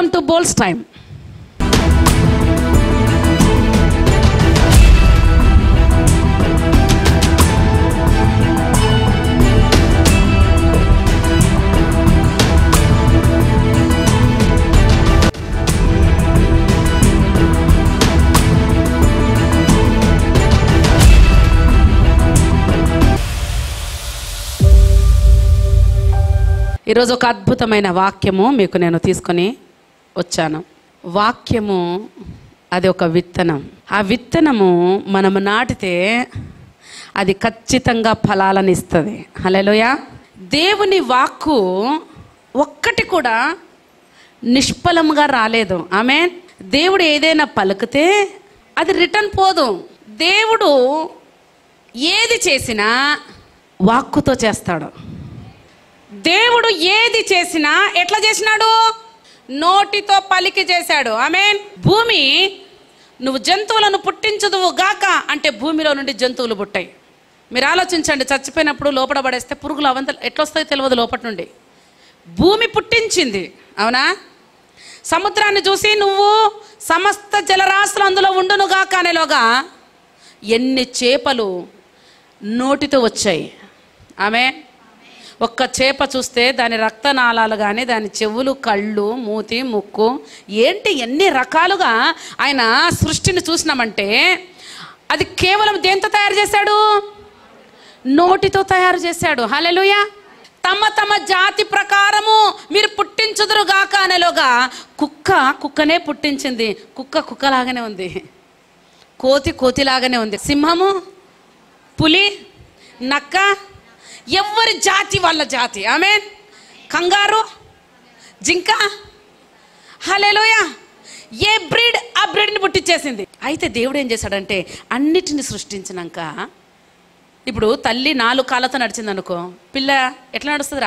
Welcome to బోల్స్ time ఈరోజు ఒక అద్భుతమైన వాక్యము మీకు నేను తీసుకొని వచ్చాను వాక్యము అది ఒక విత్తనం ఆ విత్తనము మనము నాటితే అది ఖచ్చితంగా ఫలాలను ఇస్తుంది హలోయ దేవుని వాక్కు ఒక్కటి కూడా నిష్ఫలముగా రాలేదు ఆమె దేవుడు ఏదైనా పలికితే అది రిటర్న్ పోదు దేవుడు ఏది చేసినా వాక్కుతో చేస్తాడు దేవుడు ఏది చేసినా ఎట్లా చేసినాడు నోటితో పలికి చేశాడు ఆమె భూమి నువ్వు జంతువులను పుట్టించదువు గాక అంటే భూమిలో నుండి జంతువులు పుట్టాయి మీరు ఆలోచించండి చచ్చిపోయినప్పుడు లోపల పడేస్తే పురుగులు అవంత ఎట్లొస్తాయో తెలియదు లోపటి నుండి భూమి పుట్టించింది అవునా సముద్రాన్ని చూసి నువ్వు సమస్త జలరాశులు అందులో ఉండును గాక అనేలోగా ఎన్ని చేపలు నోటితో వచ్చాయి ఆమె ఒక్క చేప చూస్తే దాని రక్తనాళాలు కానీ దాని చెవులు కళ్ళు మూతి ముక్కు ఏంటి ఎన్ని రకాలుగా ఆయన సృష్టిని చూసినామంటే అది కేవలం దేంతో తయారు చేశాడు నోటితో తయారు చేశాడు హలెలుయ తమ తమ జాతి ప్రకారము మీరు పుట్టించుదురు గాక అనేలోగా కుక్క కుక్కనే పుట్టించింది కుక్క కుక్కలాగానే ఉంది కోతి కోతిలాగానే ఉంది సింహము పులి నక్క ఎవరి జాతి వాళ్ళ జాతి ఆమె కంగారు జింక హలేలోయ ఏ బ్రీడ్ ఆ బ్రీడ్ని పుట్టించేసింది అయితే దేవుడు ఏం చేశాడంటే అన్నిటిని సృష్టించినాక ఇప్పుడు తల్లి నాలుగు కాళ్ళతో నడిచింది అనుకో పిల్ల ఎట్లా నడుస్తుందిరా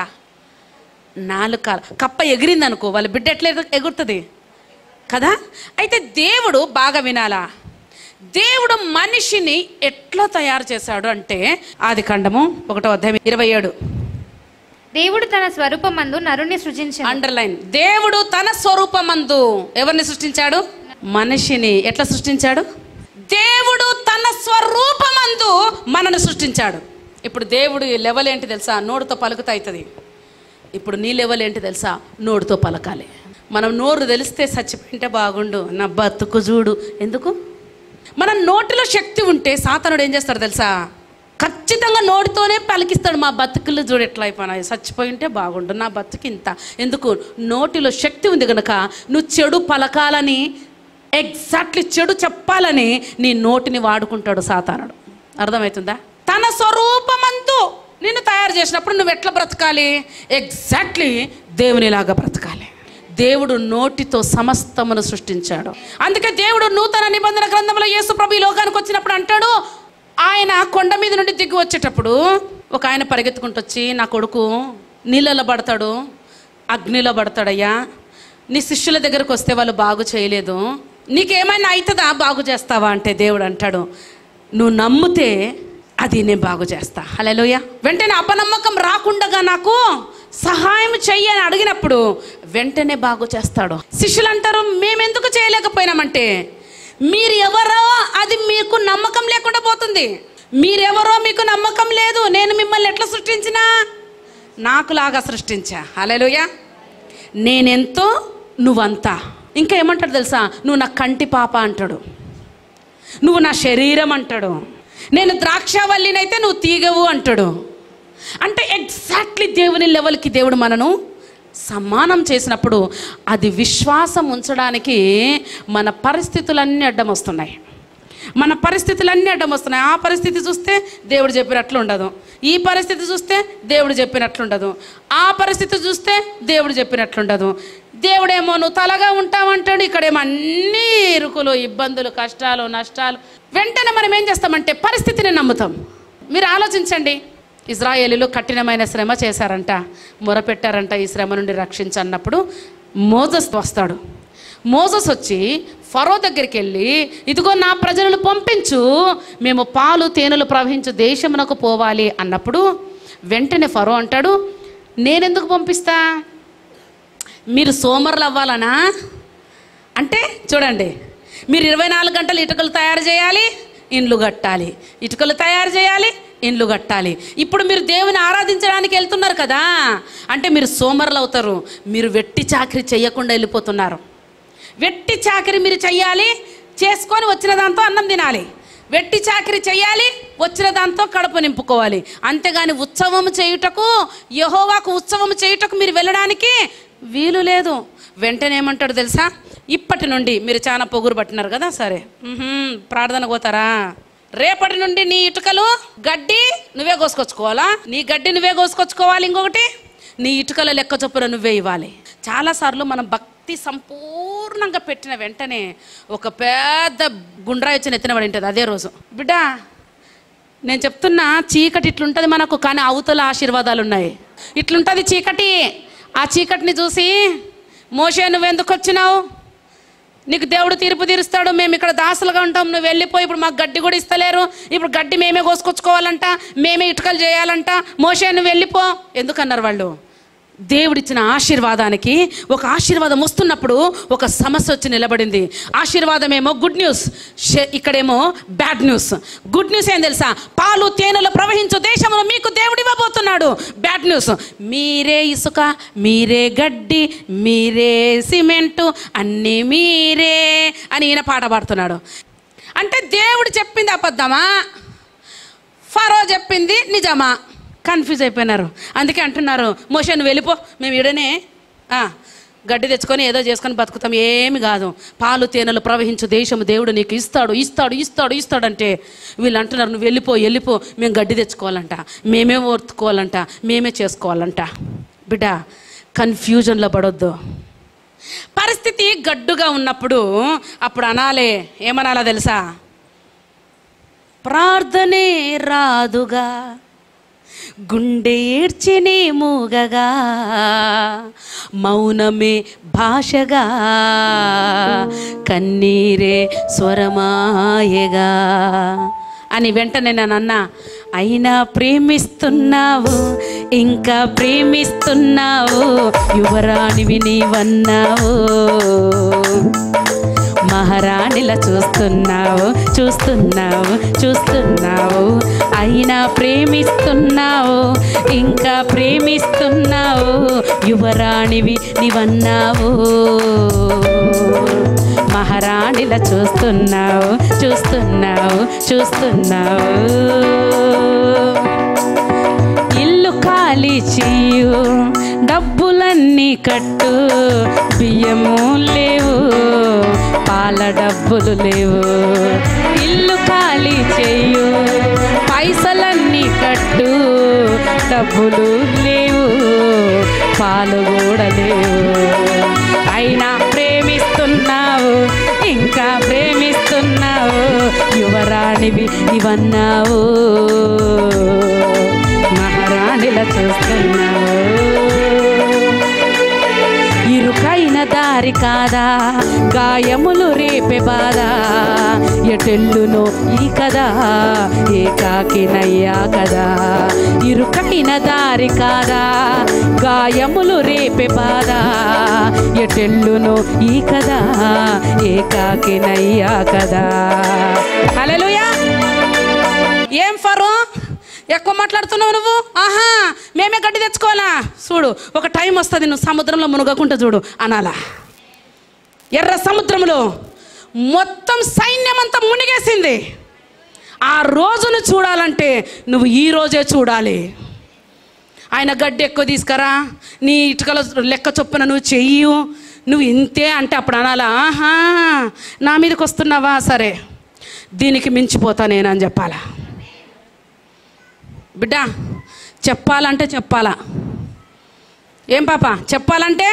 నాలుగు కాళ్ళ కప్ప ఎగిరింది అనుకో వాళ్ళ బిడ్డ ఎట్లా ఎగు- ఎగురుతుంది కదా అయితే దేవుడు బాగా వినాలా దేవుడు మనిషిని ఎట్లా తయారు చేశాడు అంటే ఆది ఖండము ఒకటో అధ్యాయం ఇరవై ఏడు దేవుడు తన స్వరూపమందు నరుని సృజించాడు అండర్లైన్ దేవుడు తన స్వరూపమందు ఎవరిని సృష్టించాడు మనిషిని ఎట్లా సృష్టించాడు దేవుడు తన స్వరూపమందు మనను సృష్టించాడు ఇప్పుడు దేవుడు లెవెల్ ఏంటి తెలుసా నోడుతో పలుకుతా అవుతుంది ఇప్పుడు నీ లెవెల్ ఏంటి తెలుసా నోడుతో పలకాలి మనం నోరు తెలిస్తే చచ్చిపోయింటే బాగుండు నా బతుకు చూడు ఎందుకు మన నోటిలో శక్తి ఉంటే సాతనుడు ఏం చేస్తాడు తెలుసా ఖచ్చితంగా నోటితోనే పలికిస్తాడు మా బతుకులు చూడు ఎట్లా అయిపోయినాయి చచ్చిపోయి ఉంటే బాగుండు నా బతుకు ఇంత ఎందుకు నోటిలో శక్తి ఉంది కనుక నువ్వు చెడు పలకాలని ఎగ్జాక్ట్లీ చెడు చెప్పాలని నీ నోటిని వాడుకుంటాడు సాతానుడు అర్థమవుతుందా తన స్వరూపమందు నిన్ను తయారు చేసినప్పుడు నువ్వు ఎట్లా బ్రతకాలి ఎగ్జాక్ట్లీ దేవునిలాగా బ్రతకాలి దేవుడు నోటితో సమస్తమును సృష్టించాడు అందుకే దేవుడు నూతన నిబంధన గ్రంథంలో యేసు ప్రభు ఈ లోకానికి వచ్చినప్పుడు అంటాడు ఆయన కొండ మీద నుండి దిగి వచ్చేటప్పుడు ఒక ఆయన పరిగెత్తుకుంటూ వచ్చి నా కొడుకు నీళ్ళలో పడతాడు అగ్నిలో పడతాడయ్యా నీ శిష్యుల దగ్గరకు వస్తే వాళ్ళు బాగు చేయలేదు నీకేమైనా అవుతుందా బాగు చేస్తావా అంటే దేవుడు అంటాడు నువ్వు నమ్మితే అది నేను బాగు చేస్తా హలోయ వెంటనే అపనమ్మకం రాకుండగా నాకు సహాయం చెయ్యి అని అడిగినప్పుడు వెంటనే బాగు చేస్తాడు శిష్యులు అంటారు మేమెందుకు చేయలేకపోయినామంటే మీరు ఎవరో అది మీకు నమ్మకం లేకుండా పోతుంది మీరెవరో మీకు నమ్మకం లేదు నేను మిమ్మల్ని ఎట్లా సృష్టించినా నాకులాగా సృష్టించా హలోయ నేనెంతో నువ్వంతా ఇంకా ఏమంటాడు తెలుసా నువ్వు నా కంటి పాప అంటాడు నువ్వు నా శరీరం అంటాడు నేను ద్రాక్షవల్లినైతే నువ్వు తీగవు అంటాడు అంటే ఎగ్జాక్ట్లీ దేవుని లెవెల్కి దేవుడు మనను సమానం చేసినప్పుడు అది విశ్వాసం ఉంచడానికి మన పరిస్థితులన్నీ అడ్డం వస్తున్నాయి మన పరిస్థితులన్నీ అడ్డం వస్తున్నాయి ఆ పరిస్థితి చూస్తే దేవుడు చెప్పినట్లు ఉండదు ఈ పరిస్థితి చూస్తే దేవుడు చెప్పినట్లు ఉండదు ఆ పరిస్థితి చూస్తే దేవుడు చెప్పినట్లు ఉండదు దేవుడేమో నువ్వు తలగా ఉంటావంటాడు ఇక్కడేమో అన్ని ఇరుకులు ఇబ్బందులు కష్టాలు నష్టాలు వెంటనే మనం ఏం చేస్తామంటే పరిస్థితిని నమ్ముతాం మీరు ఆలోచించండి ఇజ్రాయేలీలు కఠినమైన శ్రమ చేశారంట మొరపెట్టారంట ఈ శ్రమ నుండి రక్షించన్నప్పుడు మోజస్ వస్తాడు మోజస్ వచ్చి ఫరో దగ్గరికి వెళ్ళి ఇదిగో నా ప్రజలను పంపించు మేము పాలు తేనెలు ప్రవహించు దేశమునకు పోవాలి అన్నప్పుడు వెంటనే ఫరో అంటాడు నేనెందుకు పంపిస్తా మీరు సోమరులు అవ్వాలనా అంటే చూడండి మీరు ఇరవై నాలుగు గంటలు ఇటుకలు తయారు చేయాలి ఇండ్లు కట్టాలి ఇటుకలు తయారు చేయాలి ఇండ్లు కట్టాలి ఇప్పుడు మీరు దేవుని ఆరాధించడానికి వెళ్తున్నారు కదా అంటే మీరు సోమరులు అవుతారు మీరు వెట్టి చాకరీ చేయకుండా వెళ్ళిపోతున్నారు వెట్టి చాకరీ మీరు చెయ్యాలి చేసుకొని వచ్చిన దాంతో అన్నం తినాలి వెట్టి చాకరీ చెయ్యాలి వచ్చిన దాంతో కడుపు నింపుకోవాలి అంతేగాని ఉత్సవం చేయుటకు యహోవాకు ఉత్సవం చేయుటకు మీరు వెళ్ళడానికి వీలు లేదు వెంటనే ఏమంటాడు తెలుసా ఇప్పటి నుండి మీరు చాలా పొగురు పట్టినారు కదా సరే మ్మ్హ్మ్, ప్రార్థన పోతారా రేపటి నుండి నీ ఇటుకలు గడ్డి నువ్వే కోసుకొచ్చుకోవాలా నీ గడ్డి నువ్వే కోసుకొచ్చుకోవాలి ఇంకొకటి నీ ఇటుకల లెక్క చొప్పున నువ్వే ఇవ్వాలి చాలాసార్లు మనం భక్తి సంపూర్ణంగా పెట్టిన వెంటనే ఒక పెద్ద గుండ్రాయి వచ్చి నెత్తిన పడి ఉంటుంది అదే రోజు బిడ్డ నేను చెప్తున్నా చీకటి ఇట్లుంటుంది మనకు కానీ అవతల ఆశీర్వాదాలు ఉన్నాయి ఇట్లుంటుంది చీకటి ఆ చీకటిని చూసి మోషే నువ్వెందుకు వచ్చినావు నీకు దేవుడు తీర్పు తీరుస్తాడు మేము ఇక్కడ దాసులుగా ఉంటాం నువ్వు వెళ్ళిపోయి ఇప్పుడు మాకు గడ్డి కూడా ఇస్తలేరు ఇప్పుడు గడ్డి మేమే కోసుకొచ్చుకోవాలంట మేమే ఇటుకలు చేయాలంట మోషే నువ్వు వెళ్ళిపో ఎందుకన్నారు వాళ్ళు దేవుడిచ్చిన ఆశీర్వాదానికి ఒక ఆశీర్వాదం వస్తున్నప్పుడు ఒక సమస్య వచ్చి నిలబడింది ఆశీర్వాదం ఏమో గుడ్ న్యూస్ షే- ఇక్కడేమో బ్యాడ్ న్యూస్ గుడ్ న్యూస్ ఏం తెలుసా పాలు తేనెలు ప్రవహించు దేశంలో మీకు దేవుడు ఇవ్వబోతున్నాడు బ్యాడ్ న్యూస్ మీరే ఇసుక మీరే గడ్డి మీరే సిమెంటు అన్నీ మీరే అని ఈయన పాట పాడుతున్నాడు అంటే దేవుడు చెప్పింది అబద్ధమా ఫరో చెప్పింది నిజమా కన్ఫ్యూజ్ అయిపోయినారు అందుకే అంటున్నారు మోషే నువ్వు వెళ్ళిపో మేము ఈడనే ఆ, గడ్డి తెచ్చుకొని ఏదో చేసుకొని బతుకుతాం ఏమి కాదు పాలు తేనెలు ప్రవహించు దేశము దేవుడు నీకు ఇస్తాడు ఇస్తాడు ఇస్తాడు ఇస్తాడంటే వీళ్ళు అంటున్నారు నువ్వు వెళ్ళిపో వెళ్ళిపో మేము గడ్డి తెచ్చుకోవాలంట మేమే ఓర్తుకోవాలంట మేమే చేసుకోవాలంట బిడ్డ కన్ఫ్యూజన్లో పడొద్దు పరిస్థితి గడ్డుగా ఉన్నప్పుడు అప్పుడు అనాలే ఏమనాలా తెలుసా ప్రార్థనే రాదుగా గుండె ఏడ్చినే మూగగా మౌనమే భాషగా కన్నీరే స్వరమాయగా అని వెంటనే నేను అన్నా అయినా ప్రేమిస్తున్నావు ఇంకా ప్రేమిస్తున్నావు యువరాణివి నీవన్నావు మహారాణిలా చూస్తున్నావు చూస్తున్నావు చూస్తున్నావు అయినా ప్రేమిస్తున్నావు ఇంకా ప్రేమిస్తున్నావు యువరాణివి నీవన్నావు మహారాణిలా చూస్తున్నావు చూస్తున్నావు చూస్తున్నావు ఇల్లు ఖాళీ చేయు డబ్బులన్నీ కట్టు బియ్యము లేవు పాల డబ్బులు లేవు ఇల్లు ఖాళీ చేయు పైసలన్నీ కట్టు డబ్బులు లేవు పాలు కూడా లేవు అయినా ప్రేమిస్తున్నావు ఇంకా ప్రేమిస్తున్నావు యువరాణివి ఇవన్నావు మహారాణిలా చూస్తున్నావు ఇరుకైన దారి కాదా గాయములు రేపే బాధ ఎటెల్లునో ఈ కదా ఏకాకినయ్యా కదా ఇరుకైన దారి కాదా గాయములు రేపే బాధ ఎటెల్లునో ఈ కదా ఏకాకినయ్యా కదా హల్లెలూయా ఏం ఫరో ఎక్కువ మాట్లాడుతున్నావు నువ్వు ఆహా మేమే గడ్డి తెచ్చుకోవాలా చూడు ఒక టైం వస్తుంది నువ్వు సముద్రంలో మునగకుంటా చూడు అనాలా ఎర్ర సముద్రంలో మొత్తం సైన్యం అంతా మునిగేసింది ఆ రోజును చూడాలంటే నువ్వు ఈ రోజే చూడాలి ఆయన గడ్డి ఎక్కువ తీసుకురా నీ ఇటుకల లెక్క చొప్పున నువ్వు చెయ్యు నువ్వు ఇంతే అంటే అప్పుడు అనాలా ఆహా నా మీదకి వస్తున్నావా సరే దీనికి మించిపోతా నేను అని చెప్పాలా బిడ్డ చెప్పాలంటే చెప్పాలా ఏం పాప చెప్పాలంటే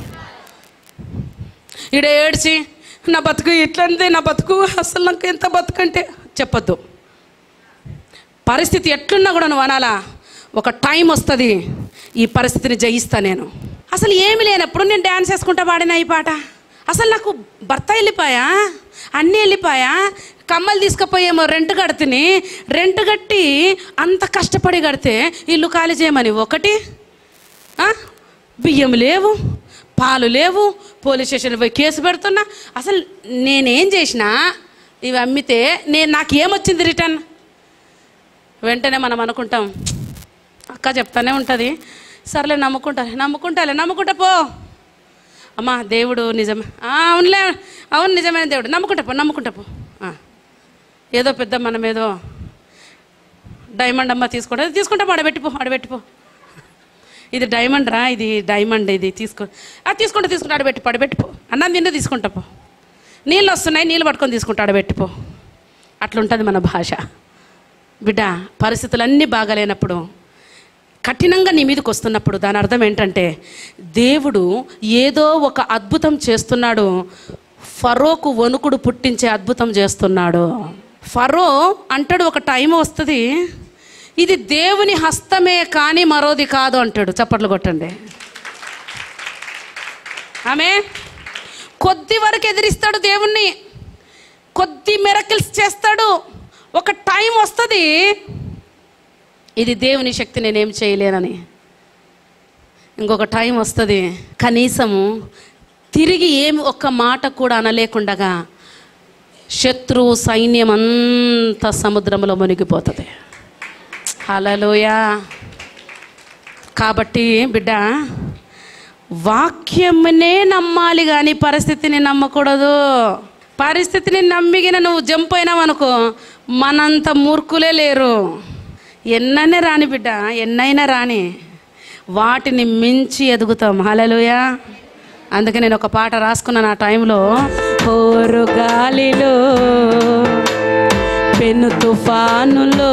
ఈడ ఏడ్చి నా బతుకు ఇట్లంది నా బతుకు అసలు నాకు ఎంత బతుకంటే చెప్పొద్దు పరిస్థితి ఎట్లున్నా కూడా నువ్వు అనాలా ఒక టైం వస్తుంది ఈ పరిస్థితిని జయిస్తా నేను అసలు ఏమి లేనప్పుడు నేను డ్యాన్స్ వేసుకుంటా పాడిన ఈ పాట అసలు నాకు భర్త వెళ్ళిపోయా అన్నీ వెళ్ళిపోయా కమ్మలు తీసుకుపోయేమో రెంట్ కడుతుని రెంట్ కట్టి అంత కష్టపడి కడితే ఇల్లు ఖాళీ చేయమని ఒకటి ఆ? బియ్యం లేవు పాలు లేవు పోలీస్ స్టేషన్లో పోయి కేసు పెడుతున్నా అసలు నేనేం చేసినా ఇవి అమ్మితే నేను నాకు ఏమొచ్చింది రిటర్న్ వెంటనే మనం అనుకుంటాం అక్క చెప్తానే ఉంటుంది సర్లే నమ్ముకుంటా నమ్ముకుంటాలే నమ్ముకుంటా పో అమ్మా దేవుడు నిజమే ఆ, అవునులే అవును నిజమైన దేవుడు నమ్ముకుంటా పో నమ్ముకుంటా పో ఆ. ఏదో పెద్ద మనం ఏదో డైమండ్ అమ్మ తీసుకోవడం తీసుకుంటాం ఆడబెట్టిపో ఆడబెట్టిపో ఇది డైమండ్ రా ఇది డైమండ్ ఇది తీసుకో ఆ తీసుకుంటా తీసుకుంటా ఆడబెట్టిపో ఆడబెట్టిపో అన్నం తింటే తీసుకుంటా పో నీళ్ళు వస్తున్నాయి నీళ్ళు పట్టుకొని తీసుకుంటా ఆడబెట్టిపో అట్లుంటుంది మన భాష బిడ్డ పరిస్థితులన్నీ బాగాలేనప్పుడు కఠినంగా నీ మీదకి వస్తున్నప్పుడు దాని అర్థం ఏంటంటే దేవుడు ఏదో ఒక అద్భుతం చేస్తున్నాడు ఫరోకు వణుకుడు పుట్టించే అద్భుతం చేస్తున్నాడు ఫరో అంటాడు ఒక టైం వస్తుంది ఇది దేవుని హస్తమే కానీ మరోది కాదు అంటాడు చప్పట్లు కొట్టండి ఆమె కొద్ది వరకు ఎదిరిస్తాడు దేవుణ్ణి కొద్ది మెరకిల్స్ చేస్తాడు ఒక టైం వస్తుంది ఇది దేవుని శక్తి నేనేం చేయలేనని ఇంకొక టైం వస్తుంది కనీసము తిరిగి ఏమి ఒక్క మాట కూడా అనలేకుండగా శత్రు సైన్యం అంతా సముద్రంలో మునిగిపోతుంది హలలోయా కాబట్టి బిడ్డ వాక్యమునే నమ్మాలి కానీ పరిస్థితిని నమ్మకూడదు పరిస్థితిని నమ్మిగిన నువ్వు జంప్ అయినావనుకో మనంత మూర్ఖులే లేరు ఎన్నైనా రాని బిడ్డ ఎన్నైనా రాని వాటిని మించి ఎదుగుతాం హలలుయా అందుకే నేను ఒక పాట రాసుకున్నాను ఆ టైంలో ఓరు గాలిలో పెను తుఫానులో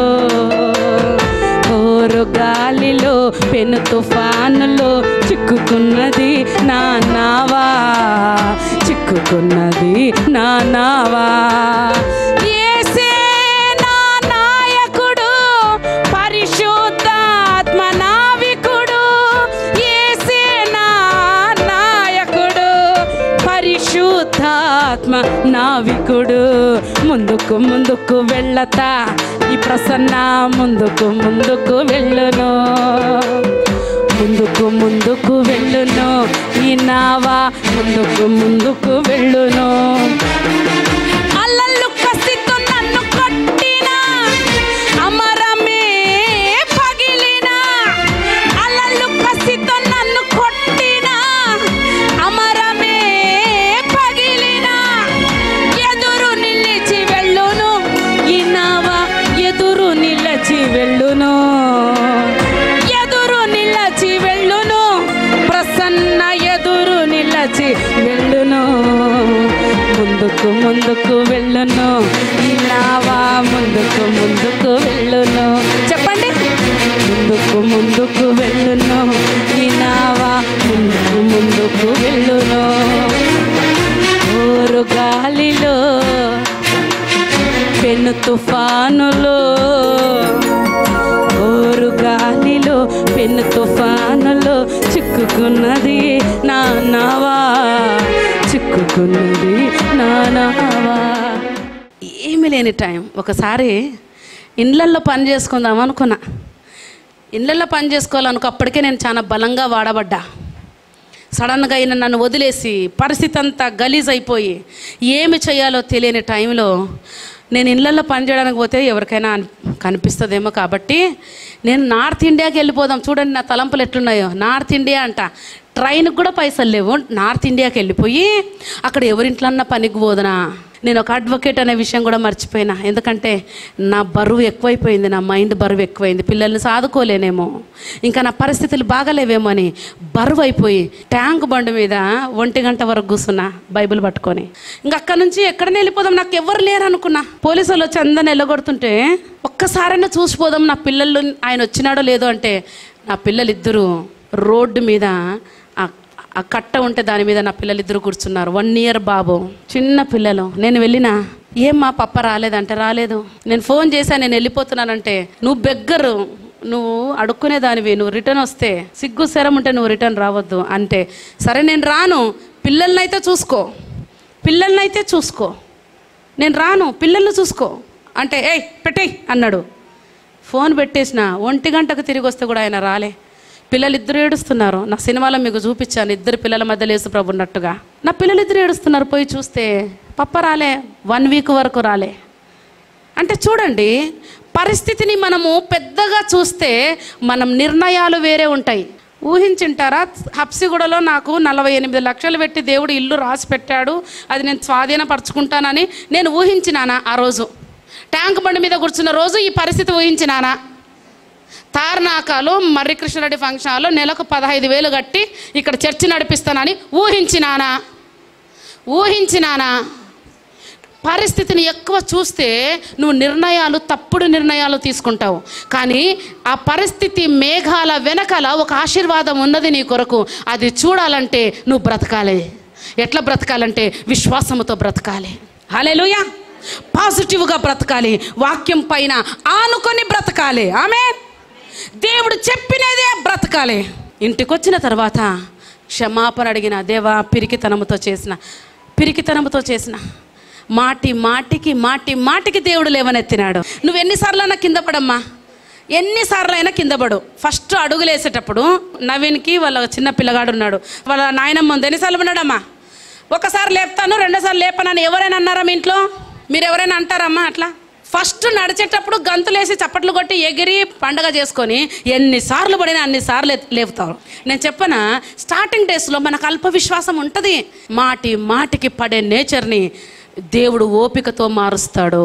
ఓరు గాలిలో పెను తుఫానులో చిక్కుకున్నది నా నావా చిక్కుకున్నది నా నావా యేసే నా నాయకుడు పరిశుద్ధాత్మ నావికుడు యేసే నా నాయకుడు పరిశుద్ధాత్మ నావికుడు ముందుకు ముందుకు వెళ్ళతా ఈ ప్రసన్న ముందుకు ముందుకు వెళ్ళును ముందుకు ముందుకు వెళ్ళును ఈ నావా ముందుకు ముందుకు వెళ్ళును అల్లల్లు కసితో నన్ను కొట్టిన అమరమే పగిలిన అల్లల్లు కసితో నన్ను కొట్టిన అమరమే పగిలిన ఎదురు నిలిచి వెళ్ళును ఈ నావ ఎదురు నిలచి వెళ్ళును ఎదురు నిలచి వెళ్ళును ప్రసన్న ఎదురు నిలచి వెళ్ళును ముందుకు ముందుకు వెళ్ళును ఈ నావా ముందుకు ముందుకు వెళ్ళును చెప్పండి ముందుకు ముందుకు వెళ్ళును ఈ నావా ముందుకు ముందుకు వెళ్ళును ఊరు గాలిలో పెను తుఫానులో ఓరు గాలిలో పెను తుఫానులో చిక్కుకున్నది నా నావా చిక్కుకున్నది నా నావా ఏమీ లేని టైం ఒకసారి ఇండ్లల్లో పని చేసుకుందాం అనుకున్నా ఇండ్లల్లో పని చేసుకోవాలనుకో అప్పటికే నేను చాలా బలంగా వాడబడ్డా సడన్గా ఈయన నన్ను వదిలేసి పరిస్థితి అంతా గలీజ్ అయిపోయి ఏమి చేయాలో తెలియని టైంలో నేను ఇళ్ళల్లో పని చేయడానికి పోతే ఎవరికైనా అన్- కనిపిస్తుందేమో కాబట్టి నేను నార్త్ ఇండియాకి వెళ్ళిపోదాం చూడండి నా తలంపులు ఎట్లున్నాయో నార్త్ ఇండియా అంట ట్రైన్కి కూడా పైసలు లేవు నార్త్ ఇండియాకి వెళ్ళిపోయి అక్కడ ఎవరింట్లన్నా పనికి పోదునా నేను ఒక అడ్వకేట్ అనే విషయం కూడా మర్చిపోయినా ఎందుకంటే నా బరువు ఎక్కువైపోయింది నా మైండ్ బరువు ఎక్కువైంది పిల్లల్ని సాదుకోలేనేమో ఇంకా నా పరిస్థితులు బాగలేవేమో అని బరువు అయిపోయి ట్యాంక్ బండి మీద ఒంటి గంట వరకు కూర్చున్నా బైబిల్ పట్టుకొని ఇంకా అక్కడ నుంచి ఎక్కడనే వెళ్ళిపోదాం నాకు ఎవరు లేరు అనుకున్నా పోలీసు వాళ్ళు వచ్చి అందరిని వెళ్ళగొడుతుంటే ఒక్కసారైనా చూసిపోదాం నా పిల్లలు ఆయన వచ్చినాడో లేదో అంటే నా పిల్లలు ఇద్దరు రోడ్డు మీద ఆ ఆ కట్ట ఉంటే దాని మీద నా పిల్లలు ఇద్దరు కూర్చున్నారు వన్ ఇయర్ బాబు చిన్న పిల్లలు నేను వెళ్ళినా ఏం మా పప్ప రాలేదంటే రాలేదు నేను ఫోన్ చేశా నేను వెళ్ళిపోతున్నానంటే నువ్వు బెగ్గరు నువ్వు అడుక్కునే దానివి నువ్వు రిటర్న్ వస్తే సిగ్గు శరం ఉంటే నువ్వు రిటర్న్ రావద్దు అంటే సరే నేను రాను పిల్లల్నైతే చూసుకో పిల్లల్నైతే చూసుకో నేను రాను పిల్లల్ని చూసుకో అంటే ఏయ్ పెట్టేయ్ అన్నాడు ఫోన్ పెట్టేసిన ఒంటి గంటకు తిరిగి వస్తే కూడా ఆయన రాలే పిల్లలు ఇద్దరు ఏడుస్తున్నారు నా సినిమాలో మీకు చూపించాను ఇద్దరు పిల్లల మధ్య లేసు ప్రభు ఉన్నట్టుగా నా పిల్లలు ఇద్దరు ఏడుస్తున్నారు పోయి చూస్తే పప్ప రాలే వన్ వీక్ వరకు రాలే అంటే చూడండి పరిస్థితిని మనము పెద్దగా చూస్తే మనం నిర్ణయాలు వేరే ఉంటాయి ఊహించింటారా హప్సిగూడలో నాకు నలభై ఎనిమిది లక్షలు పెట్టి దేవుడు ఇల్లు రాసి పెట్టాడు అది నేను స్వాధీనపరచుకుంటానని నేను ఊహించినానా ఆ రోజు ట్యాంక్ బండి మీద కూర్చున్న రోజు ఈ పరిస్థితి ఊహించినానా తార్నాకాలు మర్రి కృష్ణారెడ్డి ఫంక్షన్ హాల్లో నెలకు పదహైదు వేలు కట్టి ఇక్కడ చర్చి నడిపిస్తానని ఊహించినానా ఊహించినానా పరిస్థితిని ఎక్కువ చూస్తే నువ్వు నిర్ణయాలు తప్పుడు నిర్ణయాలు తీసుకుంటావు కానీ ఆ పరిస్థితి మేఘాల వెనకాల ఒక ఆశీర్వాదం ఉన్నది నీ కొరకు అది చూడాలంటే నువ్వు బ్రతకాలి ఎట్లా బ్రతకాలంటే విశ్వాసముతో బ్రతకాలి హల్లెలూయా పాజిటివ్గా బ్రతకాలి వాక్యం పైన ఆనుకొని బ్రతకాలి ఆమె దేవుడు చెప్పినదే బ్రతకాలి ఇంటికి వచ్చిన తర్వాత క్షమాపణ అడిగిన దేవా పిరికితనముతో చేసిన పిరికితనముతో చేసిన మాటి మాటికి మాటి మాటికి దేవుడు లేవనెత్తినాడు నువ్వు ఎన్నిసార్లైనా కింద పడమ్మా ఎన్నిసార్లు అయినా కింద పడు ఫస్ట్ అడుగులేసేటప్పుడు నవీన్కి వాళ్ళ చిన్న పిల్లగాడు ఉన్నాడు వాళ్ళ నాయనమ్మ ఉంది ఎన్నిసార్లు ఉన్నాడమ్మా ఒకసారి లేపుతాను రెండోసారి లేపనని ఎవరైనా అన్నారా మీ ఇంట్లో మీరు ఎవరైనా అంటారమ్మా అట్లా ఫస్ట్ నడిచేటప్పుడు గంతులేసి చప్పట్లు కొట్టి ఎగిరి పండగ చేసుకొని ఎన్నిసార్లు పడినా అన్నిసార్లు లే- లేపుతారు నేను చెప్పనా స్టార్టింగ్ డేస్లో మనకు అల్ప విశ్వాసం ఉంటుంది మాటి మాటికి పడే నేచర్ని దేవుడు ఓపికతో మారుస్తాడు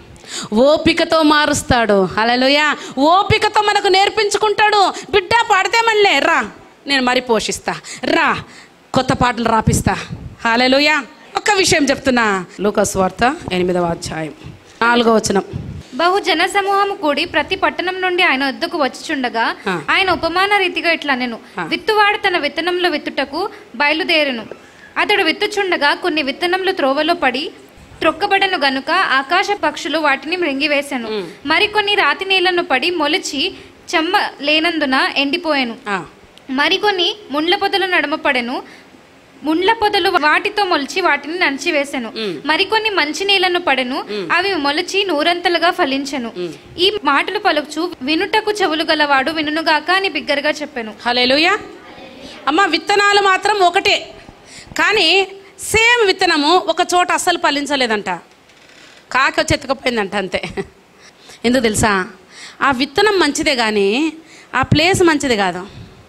ఓపికతో మారుస్తాడు హలోయ ఓపికతో మనకు నేర్పించుకుంటాడు బిడ్డ పాడితే మళ్ళీ రా నేను మరి పోషిస్తా రా కొత్త పాటలు రాపిస్తా హలోయ ఒక్క విషయం చెప్తున్నా లూకస్ వార్త ఎనిమిదవ అధ్యాయం నాలుగో వచనం బహు జన సమూహము కూడి ప్రతి పట్టణం నుండి ఆయన వద్దకు వచ్చుచుండగా ఆ. ఆయన ఉపమాన రీతిగా ఇట్లా నేను విత్తువాడు తన విత్తనంలో విత్తుటకు బయలుదేరును అతడు విత్తుచుండగా కొన్ని విత్తనములు త్రోవలో పడి త్రొక్కబడను గనుక ఆకాశ పక్షులు వాటిని మృంగివేశాను మరికొన్ని రాతి నీళ్లను పడి మొలిచి చెమ్మ లేనందున ఎండిపోయాను ఆ, మరికొన్ని ముండ్ల పొదలు నడుమ పడెను ముండ్ల పొదలు వాటితో మొలిచి వాటిని నంచివేశాను మరికొన్ని మంచి నీళ్లను పడెను అవి మొలిచి నూరంతలుగా ఫలించెను ఈ మాటలు పలుకుచు వినుటకు చెవులు గలవాడు వినుగాక అని బిగ్గరగా చెప్పాను హల్లెలూయ అమ్మ విత్తనాలు మాత్రం ఒకటే కానీ సేమ్ విత్తనము ఒక చోట అస్సలు ఫలించలేదంట కాకి వచ్చి ఎత్తుకపోయిందంట అంతే ఎందుకు తెలుసా ఆ విత్తనం మంచిదే కానీ ఆ ప్లేస్ మంచిది కాదు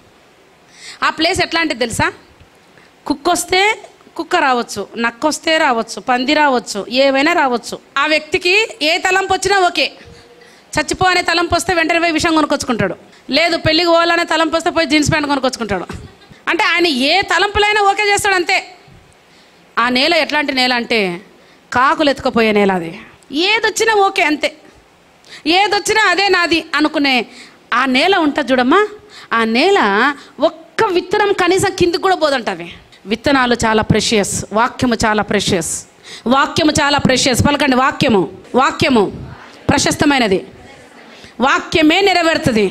ఆ ప్లేస్ ఎట్లాంటిది తెలుసా కుక్క వస్తే కుక్క రావచ్చు నక్క వస్తే రావచ్చు పంది రావచ్చు ఏవైనా రావచ్చు ఆ వ్యక్తికి ఏ తలంపు వచ్చినా ఓకే చచ్చిపో అనే తలంపు వస్తే వెంటనే పోయి విషయం కొనుక్కొచ్చుకుంటాడు లేదు పెళ్ళికి పోవాలనే తలంపు వస్తే పోయి జీన్స్ ప్యాంట్ కొనుక్కొచ్చుకుంటాడు అంటే ఆయన ఏ తలంపులైనా ఓకే చేస్తాడు అంతే ఆ నేల ఎట్లాంటి నేల అంటే కాకులు ఎత్తుకుపోయే నేల అది ఏదొచ్చినా ఓకే అంతే ఏదొచ్చినా అదే నాది అనుకునే ఆ నేల ఉంటుంది చూడమ్మా ఆ నేల ఒక్క విత్తనం కనీసం కిందికి కూడా పోదంటవి విత్తనాలు చాలా ప్రెషియస్ వాక్యము చాలా ప్రెషియస్ వాక్యము చాలా ప్రెషియస్ పలకండి వాక్యము వాక్యము ప్రశస్తమైనది వాక్యమే నెరవేరుతుంది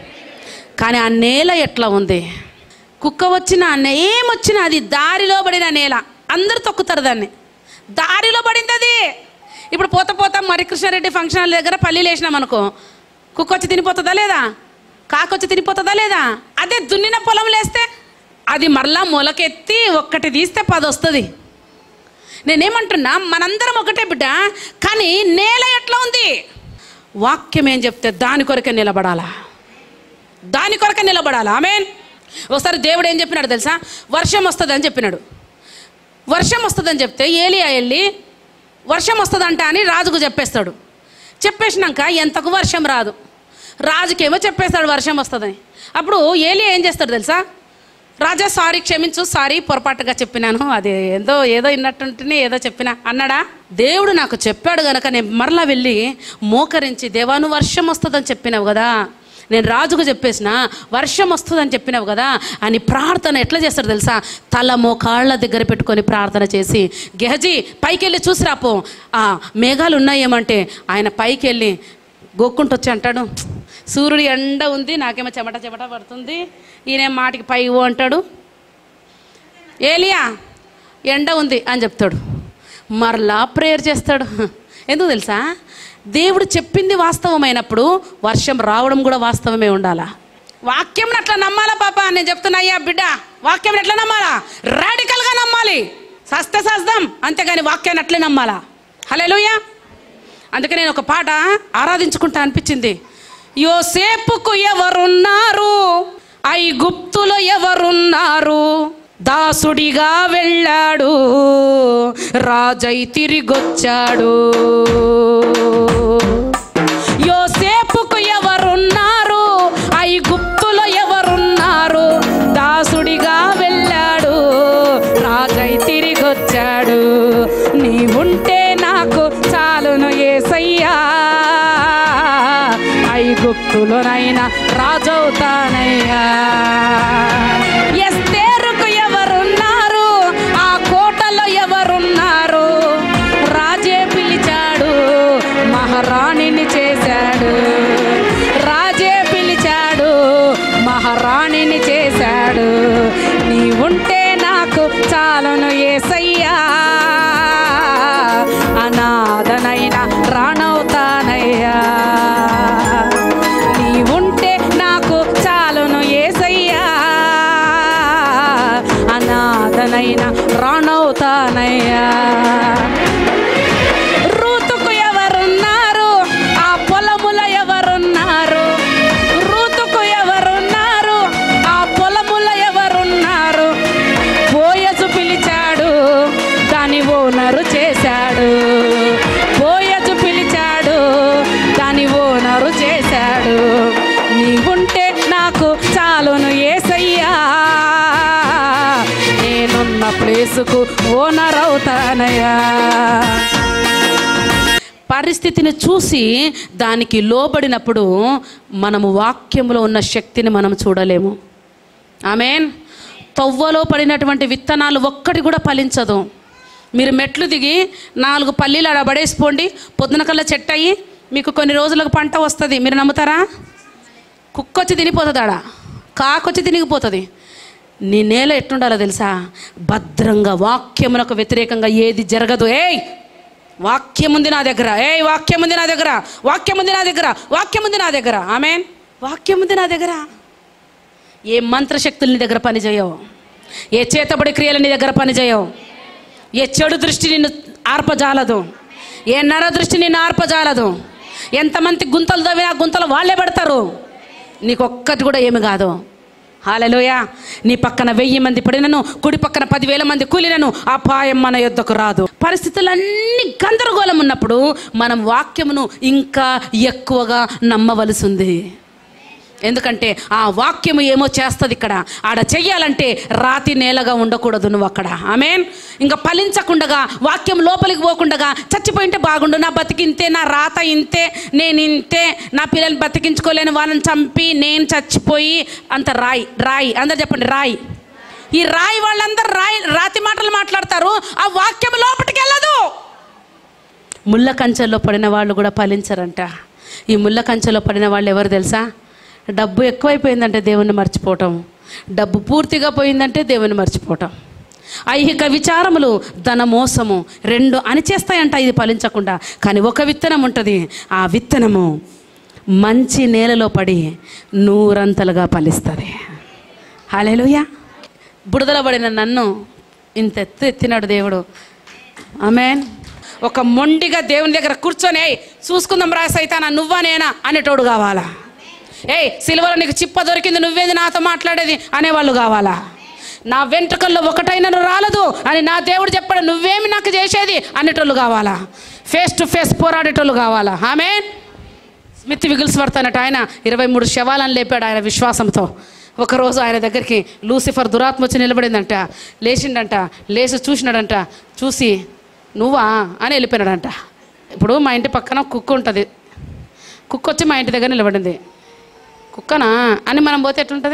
కానీ ఆ నేల ఎట్లా ఉంది కుక్క వచ్చిన ఏమొచ్చినా అది దారిలో పడిన నేల అందరు తొక్కుతారు దాన్ని దారిలో పడింది అది ఇప్పుడు పోత పోత మరి కృష్ణారెడ్డి ఫంక్షన్ హాల్ దగ్గర పల్లీలు వేసినాం అనుకో కుక్క వచ్చి తినిపోతుందా లేదా కాకొచ్చి తినిపోతుందా లేదా అదే దున్నిన పొలం లేస్తే అది మరలా మొలకెత్తి ఒక్కటి తీస్తే పది వస్తుంది నేనేమంటున్నా మనందరం ఒకటే బిడ్డ కానీ నేల ఎట్లా ఉంది వాక్యం ఏం చెప్తే దాని కొరకే నిలబడాలా దాని కొరకే నిలబడాలి ఆమెన్ ఒకసారి దేవుడు ఏం చెప్పినాడు తెలుసా వర్షం వస్తుందని చెప్పినాడు వర్షం వస్తుందని చెప్తే ఏలియా వెళ్ళి వర్షం వస్తుందంట అని రాజుకు చెప్పేస్తాడు చెప్పేసినాక ఎంతకు వర్షం రాదు రాజుకేమో చెప్పేస్తాడు వర్షం వస్తుందని అప్పుడు ఏలియా ఏం చేస్తాడు తెలుసా రాజా సారీ క్షమించు సారీ పొరపాటుగా చెప్పినాను అది ఏదో ఏదో విన్నట్టుంటేనే ఏదో చెప్పినా అన్నాడా దేవుడు నాకు చెప్పాడు గనక నేను మరలా వెళ్ళి మోకరించి దేవాను వర్షం వస్తుందని చెప్పినావు కదా నేను రాజుకు చెప్పేసిన వర్షం వస్తుందని చెప్పినావు కదా అని ప్రార్థన ఎట్లా చేస్తాడు తెలుసా తల మోకాళ్ళ దగ్గర పెట్టుకొని ప్రార్థన చేసి గెహజీ పైకి వెళ్ళి చూసి రాపో ఆ మేఘాలు ఉన్నాయేమంటే ఆయన పైకి వెళ్ళి గోక్కుంటూ వచ్చి అంటాడు సూర్యుడు ఎండ ఉంది నాకేమో చెమట చెమట పడుతుంది ఈయన మాటికి పై ఓ అంటాడు ఏలియా ఎండ ఉంది అని చెప్తాడు మరలా ప్రేయర్ చేస్తాడు ఎందుకు తెలుసా దేవుడు చెప్పింది వాస్తవమైనప్పుడు వర్షం రావడం కూడా వాస్తవమే ఉండాలా వాక్యం అట్లా నమ్మాలా పాప నేను చెప్తున్నా అయ్యా బిడ్డ వాక్యం ఎట్లా నమ్మాలా రాడికల్గా నమ్మాలి సస్తే సస్తాం అంతేగాని వాక్యాన్ని అట్లే నమ్మాలా హలో అందుకే నేను ఒక పాట ఆరాధించుకుంటా అనిపించింది యోసేపుకు ఎవరున్నారు ఐ గుప్తులో ఎవరున్నారు దాసుడిగా వెళ్ళాడు రాజై తిరిగొచ్చాడు యోసేపుకు ఎవరున్నారు ఐ గుప్తులో ఎవరున్నారు దాసుడిగా వెళ్ళాడు రాజై తిరిగొచ్చాడు నీవుంటే నాకు చాలును ఏసయ్యా ఐగుప్తులోనైనా రాజవుతానయ్యా ఎస్తేరుకు ఎవరున్నారు ఆ కోటలో ఎవరున్నారు రాజే పిలిచాడు మహారాణిని చేశాడు రాజే పిలిచాడు మహారాణిని చేశాడు నీ ఉంటే నాకు చాలును ఏసయ్యా అనాథనైనా రాణవుతానయ్యా నీ ఉంటే నాకు చాలును ఏసయ్యా అనాథనైనా రాణవుతానయ్యా రూతుకు ఎవరున్నారు ఆ పొలముల ఎవరున్నారు రూతుకు ఎవరున్నారు ఆ పొలముల ఎవరున్నారు పోయసు పిలిచాడు దాని ఓనరు చేశాడు పోయసు పిలిచాడు దాని ఓనరు చేశాడు నీవుంటే నాకు చాలును ఏసయ్యా నేనున్న ప్లేసుకు ఓనర్ అవుతానయ్యా పరిస్థితిని చూసి దానికి లోబడినప్పుడు మనము వాక్యములో ఉన్న శక్తిని మనం చూడలేము ఆమెన్ తవ్వలో పడినటువంటి విత్తనాలు ఒక్కటి కూడా ఫలించదు మీరు మెట్లు దిగి నాలుగు పల్లీలు ఆడ పడేసిపోండి పొద్దున కల్లా చెట్టు అయ్యి మీకు కొన్ని రోజులకు పంట వస్తుంది మీరు నమ్ముతారా కుక్కొచ్చి తినిపోతుంది ఆడ కాకొచ్చి తినిగిపోతుంది నీ నేల ఎట్టుండాలో తెలుసా భద్రంగా వాక్యమునకు వ్యతిరేకంగా ఏది జరగదు ఏయ్ వాక్యం ఉంది నా దగ్గర ఏయ్ వాక్యం ఉంది నా దగ్గర వాక్యం ఉంది నా దగ్గర వాక్యం ఉంది నా దగ్గర ఆమెన్ వాక్యం ఉంది నా దగ్గర ఏ మంత్రశక్తులు నీ దగ్గర పనిచేయవు ఏ చేతబడి క్రియలు నీ దగ్గర పనిచేయవు ఏ చెడు దృష్టి నిన్ను ఆర్పజాలదు ఏ నర దృష్టి నిన్ను ఆర్పజాలదు ఎంతమంది గుంతలు తవ్వినా గుంతలు వాళ్ళే పడతారు నీకు ఒక్కటి కూడా ఏమి కాదు హాలలోయ నీ పక్కన వెయ్యి మంది పడినను కుడి పక్కన పదివేల మంది కూలినను అపాయం మన యొద్దకు రాదు పరిస్థితులన్నీ గందరగోళం ఉన్నప్పుడు మనం వాక్యమును ఇంకా ఎక్కువగా నమ్మవలసి ఉంది ఎందుకంటే ఆ వాక్యము ఏమో చేస్తుంది ఇక్కడ ఆడ చెయ్యాలంటే రాతి నేలగా ఉండకూడదు నువ్వు అక్కడ ఆమెన్ ఇంకా ఫలించకుండగా వాక్యం లోపలికి పోకుండగా చచ్చిపోయింటే బాగుండు నా బతికి ఇంతే నా రాత ఇంతే నేను ఇంతే నా పిల్లల్ని బతికించుకోలేని వాళ్ళని చంపి నేను చచ్చిపోయి అంత రాయి రాయి అందరు చెప్పండి రాయి ఈ రాయి వాళ్ళందరూ రాయి రాతి మాటలు మాట్లాడతారు ఆ వాక్యం లోపలికి వెళ్ళదు ముళ్ళ కంచెల్లో పడిన వాళ్ళు కూడా ఫలించరంట ఈ ముళ్ళ కంచెలో పడిన వాళ్ళు ఎవరు తెలుసా డబ్బు ఎక్కువైపోయిందంటే దేవుణ్ణి మర్చిపోవటం డబ్బు పూర్తిగా పోయిందంటే దేవుని మర్చిపోవటం ఐహిక విచారములు ధన మోసము రెండు అణిచేస్తాయంట ఇది ఫలించకుండా కానీ ఒక విత్తనం ఉంటుంది ఆ విత్తనము మంచి నేలలో పడి నూరంతలుగా ఫలిస్తుంది హాలేలుయా బుడదల పడిన నన్ను ఇంత ఎత్తు ఎత్తినాడు దేవుడు ఆమెన్ ఒక మొండిగా దేవుని దగ్గర కూర్చొని "ఏయ్, చూసుకుందాం రా సైతానా నువ్వా నేనా అనేటోడు కావాలా ఏయ్ సిల్వలో నీకు చిప్ప దొరికింది నువ్వేది నాతో మాట్లాడేది అనేవాళ్ళు కావాలా నా వెంట్రుకల్లో ఒకటైనను రాలదు అని నా దేవుడు చెప్పాడు నువ్వేమి నాకు చేసేది అనేటోళ్ళు కావాలా ఫేస్ టు ఫేస్ పోరాడేటోళ్ళు కావాలా ఆమె స్మిత్ విగిల్స్ పడతానట ఆయన ఇరవై మూడు శవాలను లేపాడు ఆయన విశ్వాసంతో ఒకరోజు ఆయన దగ్గరికి లూసిఫర్ దురాత్మ వచ్చి నిలబడిందంట లేచిండంట లేచి చూసినాడంట చూసి నువ్వా అని వెళ్ళిపోయినాడంట ఇప్పుడు మా ఇంటి పక్కన కుక్క ఉంటుంది కుక్క వచ్చి మా ఇంటి దగ్గర నిలబడింది కుక్కనా అని మనం పోతే ఎట్లుంటుంది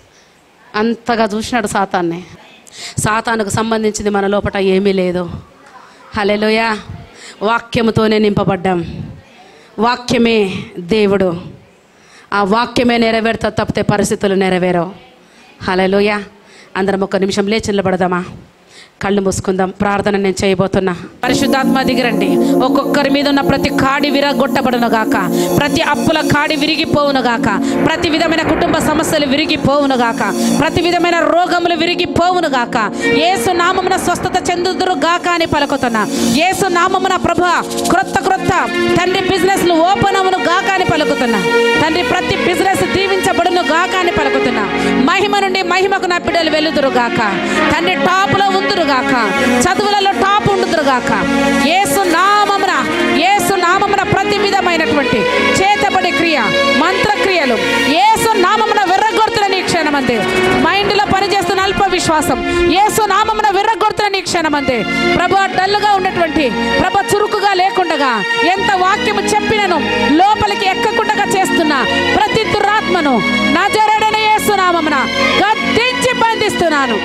అంతగా చూసినాడు సాతాన్ని సాతానుకు సంబంధించింది మన లోపల ఏమీ లేదు హలెలోయ వాక్యముతోనే నింపబడ్డాం వాక్యమే దేవుడు ఆ వాక్యమే నెరవేరుతా తప్పితే పరిస్థితులు నెరవేరవు హలెలోయ అందరం ఒక నిమిషం లేచి నిలబడదామా కళ్ళు మూసుకుందాం ప్రార్థన నేను చేయబోతున్నా పరిశుద్ధాత్మ దిగిరండి ఒక్కొక్కరి మీద ఉన్న ప్రతి కాడి విరగొట్టబడును గాక ప్రతి అప్పుల కాడి విరిగిపోవును గాక ప్రతి విధమైన కుటుంబ సమస్యలు విరిగిపోవును గాక ప్రతి విధమైన రోగములు విరిగిపోవును గాక ఏసు నామమున స్వస్థత చెందుదురు గాక అని పలుకుతున్నా ఏసు నామమున ప్రభ క్రొత్త క్రొత్త తండ్రి బిజినెస్లు ఓపెన్ అవును గాక అని పలుకుతున్నా తండ్రి ప్రతి బిజినెస్ దీవించబడును గాక అని పలుకుతున్నా మహిమ నుండి మహిమకు నా బిడ్డలు వెలుదురు గాక తండ్రి టాపులో ఉందురు గాక చదువులలో టాప్ ఉండుదురు గాక ఏసు నామమున ఏసు నామమున ప్రతి విధమైనటువంటి చేతబడి క్రియ మంత్రక్రియలు ఏసు నామమున విర్రగొడుతున్న నీ క్షణమందే మైండ్లో పనిచేస్తున్న అల్ప విశ్వాసం ఏసు నామమున విర్రగొడుతున్న నీ క్షణమందే ప్రభు డల్లుగా ఉన్నటువంటి ప్రభ చురుకుగా లేకుండగా ఎంత వాక్యము చెప్పినను లోపలికి ఎక్కకుండా చేస్తున్న ప్రతి దురాత్మను నా జరడని ఏసునామమున గద్దించి బంధిస్తున్నాను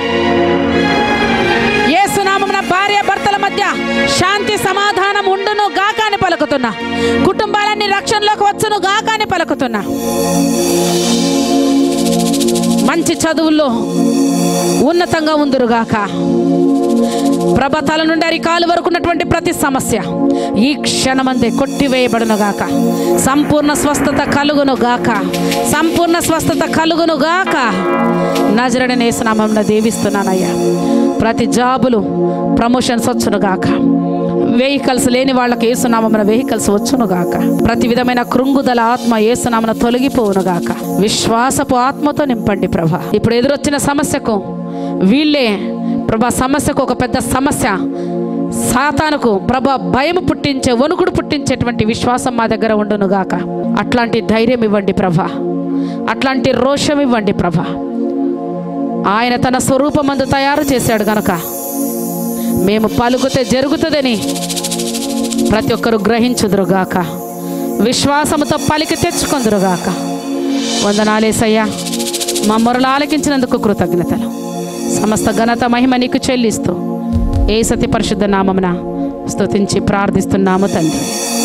ఏసునామమున భార్య భర్తల మధ్య శాంతి సమాధానం ఉండును గాక అని పలుకుతున్నా కుటుంబాలన్నీ రక్షణలోకి వచ్చును గాక అని పలుకుతున్నా మంచి చదువుల్లో ఉన్నతంగా ఉందురుగాక ప్రభతల నుండి అరికాలు వరకు ఉన్నటువంటి ప్రతి సమస్య ఈ క్షణమందే కొట్టివేయబడును గాక సంపూర్ణ స్వస్థత కలుగును గాక సంపూర్ణ స్వస్థత కలుగును గాక నజరడని వేసునామంలో దీవిస్తున్నానయ్యా ప్రతి జాబులు ప్రమోషన్స్ వచ్చును గాక వెహికల్స్ లేని వాళ్ళకి ఏసునామమున వెహికల్స్ వచ్చును గాక ప్రతి విధమైన కృంగుదల ఆత్మ ఏసునామన తొలగిపోవును గాక విశ్వాసపు ఆత్మతో నింపండి ప్రభ ఇప్పుడు ఎదురొచ్చిన సమస్యకు వీళ్ళే ప్రభా సమస్యకు ఒక పెద్ద సమస్య సాతానుకు ప్రభా భయం పుట్టించే వణుకుడు పుట్టించేటువంటి విశ్వాసం మా దగ్గర ఉండును గాక అట్లాంటి ధైర్యం ఇవ్వండి ప్రభా అట్లాంటి రోషం ఇవ్వండి ప్రభా ఆయన తన స్వరూపమందు తయారు చేశాడు గనక మేము పలుకుతే జరుగుతుందని ప్రతి ఒక్కరు గ్రహించుదురుగాక విశ్వాసముతో పలికి తెచ్చుకొందురుగాక వందనాలేసయ్యా మా మొరలు ఆలకించినందుకు కృతజ్ఞతలు సమస్త ఘనత మహిమ నీకు చెల్లిస్తూ ఏ సతి పరిశుద్ధ నామమున స్తుతించి ప్రార్థిస్తున్నాము తండ్రి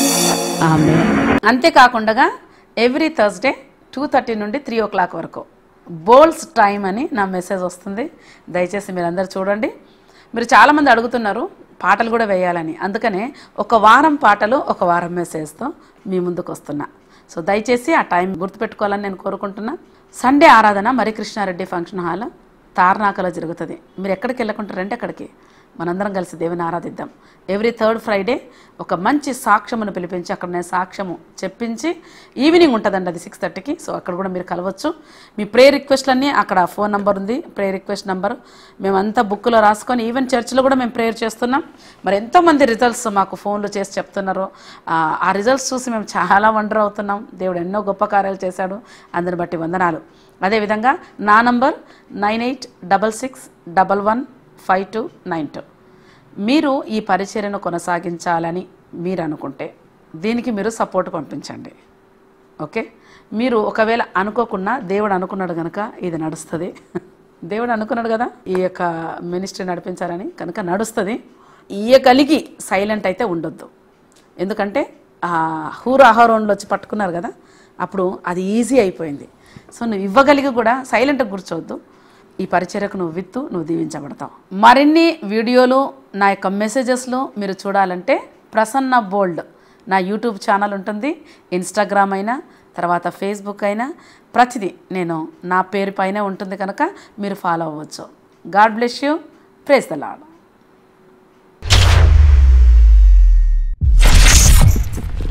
ఆమె అంతేకాకుండా ఎవ్రీ థర్స్డే టూ థర్టీ నుండి త్రీ ఓ క్లాక్ వరకు బోల్స్ టైం అని నా మెసేజ్ వస్తుంది దయచేసి మీరందరూ చూడండి మీరు చాలామంది అడుగుతున్నారు పాటలు కూడా వేయాలని అందుకనే ఒక వారం పాటలు ఒక వారం మెసేజ్తో మీ ముందుకు వస్తున్నా సో దయచేసి ఆ టైం గుర్తుపెట్టుకోవాలని నేను కోరుకుంటున్నా సండే ఆరాధన మరి కృష్ణారెడ్డి ఫంక్షన్ హాల్ తార్నాకలో జరుగుతుంది మీరు ఎక్కడికి వెళ్ళకుంటారంటే అక్కడికి మనందరం కలిసి దేవుని ఆరాధిద్దాం ఎవ్రీ థర్డ్ ఫ్రైడే ఒక మంచి సాక్ష్యమును పిలిపించి అక్కడ నేను సాక్ష్యము చెప్పించి ఈవినింగ్ ఉంటుందండి అది సిక్స్ థర్టీకి సో అక్కడ కూడా మీరు కలవచ్చు మీ ప్రే రిక్వెస్ట్లన్నీ అక్కడ ఫోన్ నెంబర్ ఉంది ప్రే రిక్వెస్ట్ నెంబర్ మేమంతా బుక్లో రాసుకొని ఈవెన్ చర్చ్లో కూడా మేము ప్రేయర్ చేస్తున్నాం మరి ఎంతోమంది రిజల్ట్స్ మాకు ఫోన్లో చేసి చెప్తున్నారు ఆ, ఆ రిజల్ట్స్ చూసి మేము చాలా వండర్ అవుతున్నాం దేవుడు ఎన్నో గొప్ప కార్యాలు చేశాడు అందరిని బట్టి వందనాలు అదేవిధంగా నా number nine eight double six double one five two nine two మీరు ఈ పరిచర్యను కొనసాగించాలని మీరు అనుకుంటే దీనికి మీరు సపోర్ట్ పంపించండి ఓకే మీరు ఒకవేళ అనుకోకుండా దేవుడు అనుకున్నాడు కనుక ఇది నడుస్తుంది దేవుడు అనుకున్నాడు కదా ఈ యొక్క మినిస్ట్రీ నడిపించాలని కనుక నడుస్తుంది ఇయ్యగలిగి సైలెంట్ అయితే ఉండొద్దు ఎందుకంటే ఆ హూర ఆహారంలో వచ్చి పట్టుకున్నారు కదా అప్పుడు అది ఈజీ అయిపోయింది సో నువ్వు ఇవ్వగలిగి కూడా సైలెంట్గా కూర్చోవద్దు ఈ పరిచర్యకు నువ్వు విత్తు నువ్వు దీవించబడతావు మరిన్ని వీడియోలు నా యొక్క మెసేజెస్లో మీరు చూడాలంటే ప్రసన్న బోల్డ్ నా యూట్యూబ్ ఛానల్ ఉంటుంది ఇన్స్టాగ్రామ్ అయినా తర్వాత ఫేస్బుక్ అయినా ప్రతిదీ నేను నా పేరు పైనే ఉంటుంది కనుక మీరు ఫాలో అవ్వచ్చు God bless you praise the lord